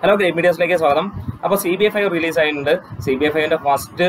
hello great മീഡിയസിലേക്ക് സ്വാഗതം അപ്പോൾ C B F I release ആയിട്ടുണ്ട് സി ബി എഫ് ഐന്റെ ഫസ്റ്റ്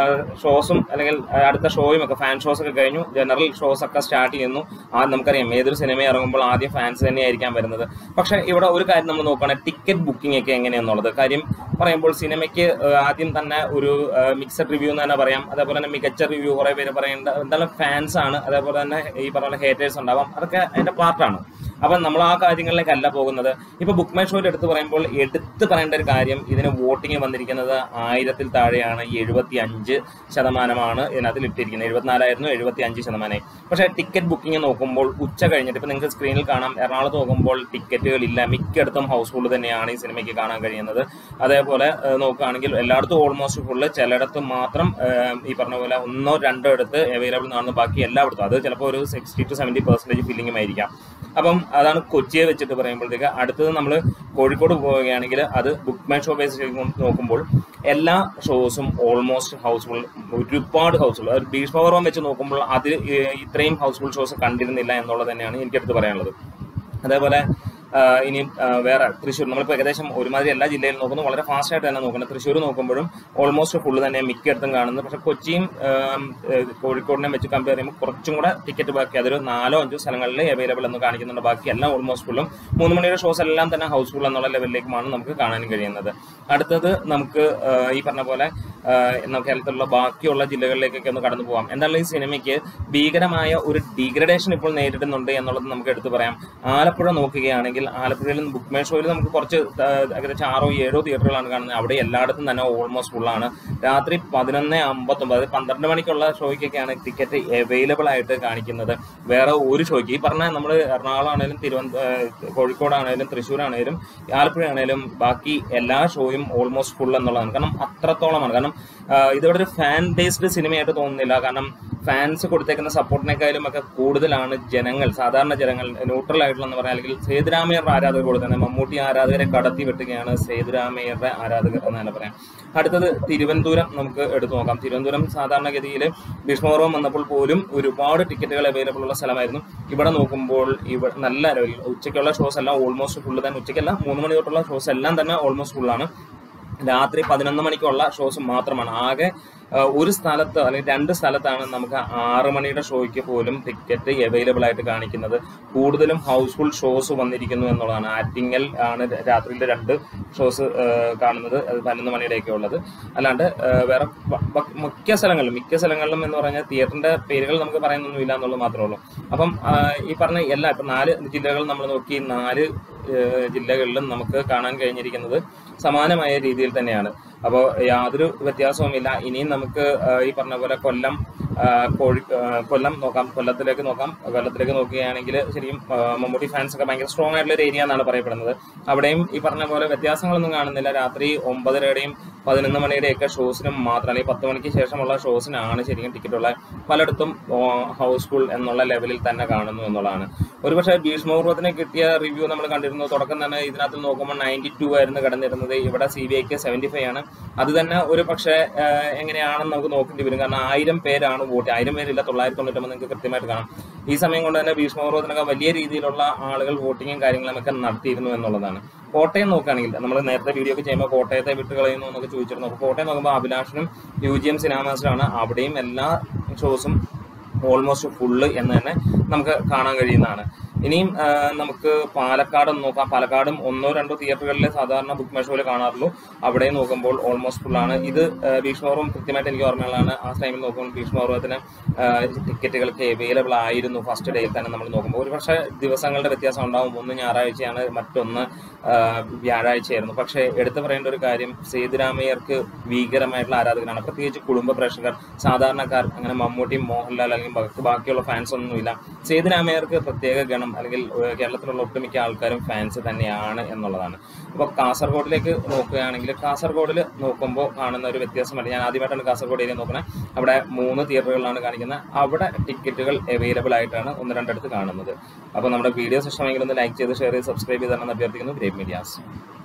ഷോസും അല്ലെങ്കിൽ ആ, അടുത്ത ഷോയും ഒക്കെ ഫാൻ ഷോസ് ഒക്കെ കഴിഞ്ഞു ജനറൽ ഷോസ് ഒക്കെ സ്റ്റാർട്ട് ചെയ്യുന്നു ആ നമുക്കറിയാം ഏതൊരു സിനിമ ഇറങ്ങുമ്പോൾ ആദ്യം ഫാൻസ് തന്നെയായിരിക്കാം വരുന്നത് പക്ഷേ ഇവിടെ ഒരു കാര്യം നമ്മൾ നോക്കുകയാണെങ്കിൽ ടിക്കറ്റ് ബുക്കിംഗ് ഒക്കെ എങ്ങനെയാണെന്നുള്ളത് കാര്യം പറയുമ്പോൾ സിനിമയ്ക്ക് ആ, ആദ്യം തന്നെ ഒരു മിക്സഡ് റിവ്യൂ എന്ന് തന്നെ പറയാം അതേപോലെ തന്നെ മികച്ച റിവ്യൂ കുറേ പേര് പറയേണ്ട എന്തായാലും ഫാൻസ് ആണ് അതേപോലെ തന്നെ ഈ പറഞ്ഞ ഹേറ്റേഴ്സ് ഉണ്ടാവാം അതൊക്കെ അതിന്റെ പാർട്ടാണ് അപ്പം നമ്മൾ ആ കാര്യങ്ങളിലേക്കല്ല പോകുന്നത് ഇപ്പൊ ബുക്ക് മൈ ഷോയിൽ എടുത്ത് പറയുമ്പോൾ എടുത്ത് പറയേണ്ട ഒരു കാര്യം ഇതിന് വോട്ടിംഗ് വന്നിരിക്കുന്നത് ആയിരത്തിൽ താഴെയാണ് എഴുപത്തി അഞ്ച് ശതമാനമാണ് ഇതിനകത്ത് ഇട്ടിരിക്കുന്നത് എഴുപത്തിനാലായിരുന്നു എഴുപത്തി അഞ്ച് ശതമാനമായി പക്ഷേ ടിക്കറ്റ് ബുക്കിംഗ് നോക്കുമ്പോൾ ഉച്ച കഴിഞ്ഞിട്ട് ഇപ്പൊ നിങ്ങൾക്ക് സ്ക്രീനിൽ കാണാം എറണാകുളത്ത് നോക്കുമ്പോൾ ടിക്കറ്റുകളില്ല മിക്കയിടത്തും ഹൗസ്ഫുൾ തന്നെയാണ് ഈ സിനിമയ്ക്ക് കാണാൻ കഴിയുന്നത് അതേപോലെ ഏഹ്, നോക്കുകയാണെങ്കിൽ എല്ലായിടത്തും ഓൾമോസ്റ്റ് ഫുള്ള് ചിലയിടത്ത് മാത്രം ഏഹ്, ഈ പറഞ്ഞ പോലെ ഒന്നോ രണ്ടോ ഇടത്ത് അവൈലബിൾ ആണ് ബാക്കി എല്ലായിടത്തും അത് ചിലപ്പോൾ ഒരു sixty two seventy percentage filling ആയിരിക്കാം അപ്പം അതാണ് കൊച്ചിയെ വെച്ചിട്ട് പറയുമ്പോഴത്തേക്ക് അടുത്തത് നമ്മൾ കോഴിക്കോട് പോവുകയാണെങ്കിൽ അത് ബുക്ക് മൈ ഷോ ബേസ് ചെയ്ത് നോക്കുമ്പോൾ എല്ലാ ഷോസും ഓൾമോസ്റ്റ് ഹൗസ്ഫുൾ ഒരുപാട് ഹൗസ്ഫുൾ അത് ഭീഷ്മപർവം വെച്ച് നോക്കുമ്പോൾ അതിൽ ഇത്രയും ഹൗസ്ഫുൾ ഷോസ് കണ്ടിരുന്നില്ല എന്നുള്ളത് തന്നെയാണ് എനിക്കെടുത്ത് പറയാനുള്ളത് അതേപോലെ ആ, ഇനി ആ, വേറെ തൃശ്ശൂർ നമ്മളിപ്പോൾ ഏകദേശം ഒരുമാതിരി എല്ലാ ജില്ലയിലും നോക്കുന്നു വളരെ ഫാസ്റ്റ് ആയിട്ട് തന്നെ നോക്കുന്നത് തൃശ്ശൂർ നോക്കുമ്പോഴും ഓൾമോസ്റ്റ് ഫുള്ള് തന്നെ മിക്കയിടത്തും കാണുന്നത് പക്ഷെ കൊച്ചിയും ആം, ഏഹ്, കോഴിക്കോടിനെ വെച്ച് കമ്പയർ ചെയ്യുമ്പോൾ കുറച്ചും കൂടെ ടിക്കറ്റ് ബാക്കി അതൊരു നാലോ അഞ്ചോ സ്ഥലങ്ങളിൽ അവൈലബിൾ എന്ന് കാണിക്കുന്നുണ്ട് ബാക്കി എല്ലാം ഓൾമോസ്റ്റ് ഫുള്ളും മൂന്ന് മണിയുടെ ഷോസ് എല്ലാം തന്നെ ഹൗസ്ഫുൾ എന്നുള്ള ലെവലിലേക്കുമാണ് നമുക്ക് കാണാൻ കഴിയുന്നത് അടുത്തത് നമുക്ക് ആ, ഈ പറഞ്ഞ പോലെ ആ, നമുക്ക് കേരളത്തിലുള്ള ബാക്കിയുള്ള ജില്ലകളിലേക്കൊക്കെ ഒന്ന് കടന്നു പോകാം എന്തായാലും ഈ സിനിമയ്ക്ക് ഭീകരമായ ഒരു ഡീഗ്രഡേഷൻ ഇപ്പോൾ നേരിടുന്നുണ്ട് എന്നുള്ളത് നമുക്ക് എടുത്തു പറയാം ആലപ്പുഴ നോക്കുകയാണെങ്കിൽ ആലപ്പുഴയിൽ ബുക്ക് മൈ ഷോയിൽ നമുക്ക് കുറച്ച് ആ, ഏകദേശം ആറോ ഏഴോ തിയേറ്ററുകളാണ് കാണുന്നത് അവിടെ എല്ലായിടത്തും തന്നെ ഓൾമോസ്റ്റ് ഫുള്ളാണ് രാത്രി പതിനൊന്ന് അമ്പത്തൊമ്പത് അതായത് പന്ത്രണ്ട് മണിക്കുള്ള ഷോയ്ക്കൊക്കെയാണ് ടിക്കറ്റ് അവൈലബിൾ ആയിട്ട് കാണിക്കുന്നത് വേറെ ഒരു ഷോയ്ക്ക് ഈ പറഞ്ഞ നമ്മൾ എറണാകുളം ആണെങ്കിലും തിരുവനന്തപുരം കോഴിക്കോടാണേലും തൃശ്ശൂരാണേലും ആലപ്പുഴ ആണേലും ബാക്കി എല്ലാ ഷോയും ഓൾമോസ്റ്റ് ഫുൾ എന്നുള്ളതാണ് കാരണം അത്രത്തോളമാണ് കാരണം ആ, ഇതിവിടെ ഒരു ഫാൻ ബേസ്ഡ് സിനിമയായിട്ട് തോന്നുന്നില്ല കാരണം ഫാൻസ് കൊടുത്തേക്കുന്ന സപ്പോർട്ടിനേക്കാളും ഒക്കെ കൂടുതലാണ് ജനങ്ങൾ സാധാരണ ജനങ്ങൾ ന്യൂട്രൽ ആയിട്ടുള്ള എന്ന് പറയാം അല്ലെങ്കിൽ സേതുരാമയ്യരുടെ ആരാധകർ കൊടുക്കുന്നത് മമ്മൂട്ടി ആരാധകരെ കടത്തി വെട്ടുകയാണ് സേതുരാമയ്യരുടെ ആരാധകർ എന്ന് തന്നെ പറയാം അടുത്തത് തിരുവനന്തപുരം നമുക്ക് എടുത്തു നോക്കാം തിരുവനന്തപുരം സാധാരണഗതിയിൽ ഭീഷ്മപർവം വന്നപ്പോൾ പോലും ഒരുപാട് ടിക്കറ്റുകൾ അവൈലബിൾ ഉള്ള സ്ഥലമായിരുന്നു ഇവിടെ നോക്കുമ്പോൾ ഇവിടെ നല്ല ലെവലിൽ ഉച്ചയ്ക്കുള്ള ഷോസ് എല്ലാം ഓൾമോസ്റ്റ് ഫുള്ള് തന്നെ ഉച്ചയ്ക്കല്ല മൂന്ന് മണി തൊട്ടുള്ള ഷോസ് എല്ലാം തന്നെ ഓൾമോസ്റ്റ് ഫുള്ളാണ് രാത്രി പതിനൊന്ന് മണിക്കുള്ള ഷോസ് മാത്രമാണ് ആകെ ആ, ഒരു സ്ഥലത്ത് അല്ലെങ്കിൽ രണ്ട് സ്ഥലത്താണ് നമുക്ക് ആറ് മണിയുടെ ഷോയ്ക്ക് പോലും ടിക്കറ്റ് അവൈലബിൾ ആയിട്ട് കാണിക്കുന്നത് കൂടുതലും ഹൗസ്ഫുൾ ഷോസ് വന്നിരിക്കുന്നു എന്നുള്ളതാണ് ആറ്റിങ്ങൽ ആണ് രാത്രിയിലെ രണ്ട് ഷോസ് കാണുന്നത് അത് പതിനൊന്ന് മണിയുടെയൊക്കെ ഉള്ളത് അല്ലാണ്ട് ആ, വേറെ ബ- ബ- മിക്ക സ്ഥലങ്ങളിലും മിക്ക സ്ഥലങ്ങളിലും എന്ന് പറഞ്ഞാൽ തിയേറ്ററിന്റെ പേരുകൾ നമുക്ക് പറയുന്നൊന്നുമില്ല എന്നുള്ളത് മാത്രമേ ഉള്ളൂ അപ്പം ആ, ഈ പറഞ്ഞ എല്ലാ ഇപ്പം നാല് ജില്ലകൾ നമ്മൾ നോക്കി നാല് ഏഹ് ജില്ലകളിലും നമുക്ക് കാണാൻ കഴിഞ്ഞിരിക്കുന്നത് സമാനമായ രീതിയിൽ തന്നെയാണ് അപ്പോൾ യാതൊരു വ്യത്യാസവുമില്ല ഇനിയും നമുക്ക് ആ, ഈ പറഞ്ഞ പോലെ കൊല്ലം ആ, കോഴി ആ, കൊല്ലം നോക്കാം കൊല്ലത്തിലേക്ക് നോക്കാം കൊല്ലത്തിലേക്ക് നോക്കുകയാണെങ്കിൽ ശരിക്കും ആ, മമ്മൂട്ടി ഫാൻസ് ഒക്കെ ഭയങ്കര സ്ട്രോങ് ആയിട്ടുള്ള ഒരു ഏരിയ എന്നാണ് പറയപ്പെടുന്നത് അവിടെയും ഈ പറഞ്ഞ പോലെ വ്യത്യാസങ്ങളൊന്നും കാണുന്നില്ല രാത്രി ഒമ്പതരയുടെയും പതിനൊന്ന് മണിയുടെയൊക്കെ ഷോസിനും മാത്രം അല്ലെങ്കിൽ പത്ത് മണിക്ക് ശേഷമുള്ള ഷോസിനാണ് ശരിക്കും ടിക്കറ്റ് ഉള്ളത് പലയിടത്തും ഹൗസ്ഫുൾ എന്നുള്ള ലെവലിൽ തന്നെ കാണുന്നു എന്നുള്ളതാണ് ഒരുപക്ഷെ ഭീഷ്മപൂർവ്വത്തിന് കിട്ടിയ റിവ്യൂ നമ്മൾ കണ്ടിരുന്നു തുടക്കം തന്നെ ഇതിനകത്ത് നോക്കുമ്പോൾ നയൻറ്റി ടു ആയിരുന്നു കടന്നിരുന്നത് ഇവിടെ സി ബി ഐക്ക് സെവൻറ്റി ഫൈവ് ആണ് അത് തന്നെ ഒരു പക്ഷേ ആഹ്, എങ്ങനെയാണെന്ന് നമുക്ക് നോക്കേണ്ടി വരും കാരണം ആയിരം പേരാണ് വോട്ട് ആയിരം പേരില്ല തൊള്ളായിരത്തി തൊണ്ണൂറ്റൊമ്പത് നിങ്ങൾക്ക് കൃത്യമായിട്ട് കാണാം ഈ സമയം കൊണ്ട് തന്നെ ഭീഷ്മപൂർവ്വത്തിനൊക്കെ വലിയ രീതിയിലുള്ള ആളുകൾ വോട്ടിങ്ങും കാര്യങ്ങളും ഒക്കെ നടത്തിയിരുന്നു എന്നുള്ളതാണ് കോട്ടയം നോക്കുകയാണെങ്കിൽ നമ്മൾ നേരത്തെ വീഡിയോ ഒക്കെ ചെയ്യുമ്പോൾ കോട്ടയത്തെ വിട്ട് കളയുന്നു എന്നൊക്കെ ചോദിച്ചിരുന്നു അപ്പോൾ കോട്ടയം നോക്കുമ്പോൾ അഭിലാഷനും യു ജി എം സിനിമാസിലാണ് അവിടെയും എല്ലാ ഷോസും ഓൾമോസ്റ്റ് ഫുള്ള് എന്ന് തന്നെ നമുക്ക് കാണാൻ കഴിയുന്നതാണ് ഇനിയും ആ, നമുക്ക് പാലക്കാട് ഒന്ന് നോക്കാം പാലക്കാടും ഒന്നോ രണ്ടോ തിയേറ്ററുകളിലെ സാധാരണ ബുക്ക് മൈ ഷോയിൽ കാണാറുള്ളൂ അവിടെ നോക്കുമ്പോൾ ഓൾമോസ്റ്റ് ഫുള്ളാണ് ഇത് ഭീഷ്മപർവം കൃത്യമായിട്ട് എനിക്ക് ഓർമ്മയുള്ളതാണ് ആ ടൈമിൽ നോക്കുമ്പോൾ ഭീഷ്മപർവത്തിന് ടിക്കറ്റുകൾക്ക് അവൈലബിൾ ആയിരുന്നു ഫസ്റ്റ് ഡേയിൽ തന്നെ നമ്മൾ നോക്കുമ്പോൾ ഒരു പക്ഷേ ദിവസങ്ങളുടെ വ്യത്യാസം ഉണ്ടാവും ഒന്ന് ഞായറാഴ്ചയാണ് മറ്റൊന്ന് ആ, വ്യാഴാഴ്ചയായിരുന്നു പക്ഷേ എടുത്തു പറയേണ്ട ഒരു കാര്യം സേതുരാമയ്യർക്ക് ഭീകരമായിട്ടുള്ള ആരാധകരാണ് പ്രത്യേകിച്ച് കുടുംബ പ്രേക്ഷകർ സാധാരണക്കാർ അങ്ങനെ മമ്മൂട്ടിയും മോഹൻലാൽ അല്ലെങ്കിൽ ബാക്കി- ബാക്കിയുള്ള ഫാൻസ് ഒന്നുമില്ല സേതുരാമയ്യർക്ക് പ്രത്യേക ഗണം അല്ലെങ്കിൽ ഏഹ്, കേരളത്തിലുള്ള ഒട്ടുമിക്ക ആൾക്കാരും ഫാൻസ് തന്നെയാണ് എന്നുള്ളതാണ് അപ്പോൾ കാസർഗോഡിലേക്ക് നോക്കുകയാണെങ്കിൽ കാസർഗോഡിൽ നോക്കുമ്പോൾ കാണുന്ന ഒരു വ്യത്യാസമല്ല ഞാൻ ആദ്യമായിട്ടാണ് കാസർഗോഡ് ഏരിയ നോക്കുന്നത് അവിടെ മൂന്ന് തിയേറ്ററുകളിലാണ് കാണിക്കുന്നത് അവിടെ ടിക്കറ്റുകൾ അവൈലബിൾ ആയിട്ടാണ് ഒന്ന് രണ്ടിടത്ത് കാണുന്നത് അപ്പോൾ നമ്മുടെ വീഡിയോസ് ഇഷ്ടമെങ്കിൽ ഒന്ന് ലൈക്ക് ചെയ്ത് ഷെയർ ചെയ്ത് സബ്സ്ക്രൈബ് ചെയ്താണെന്ന് അഭ്യർത്ഥിക്കുന്നു ഗ്രേറ്റ് മീഡിയാസ്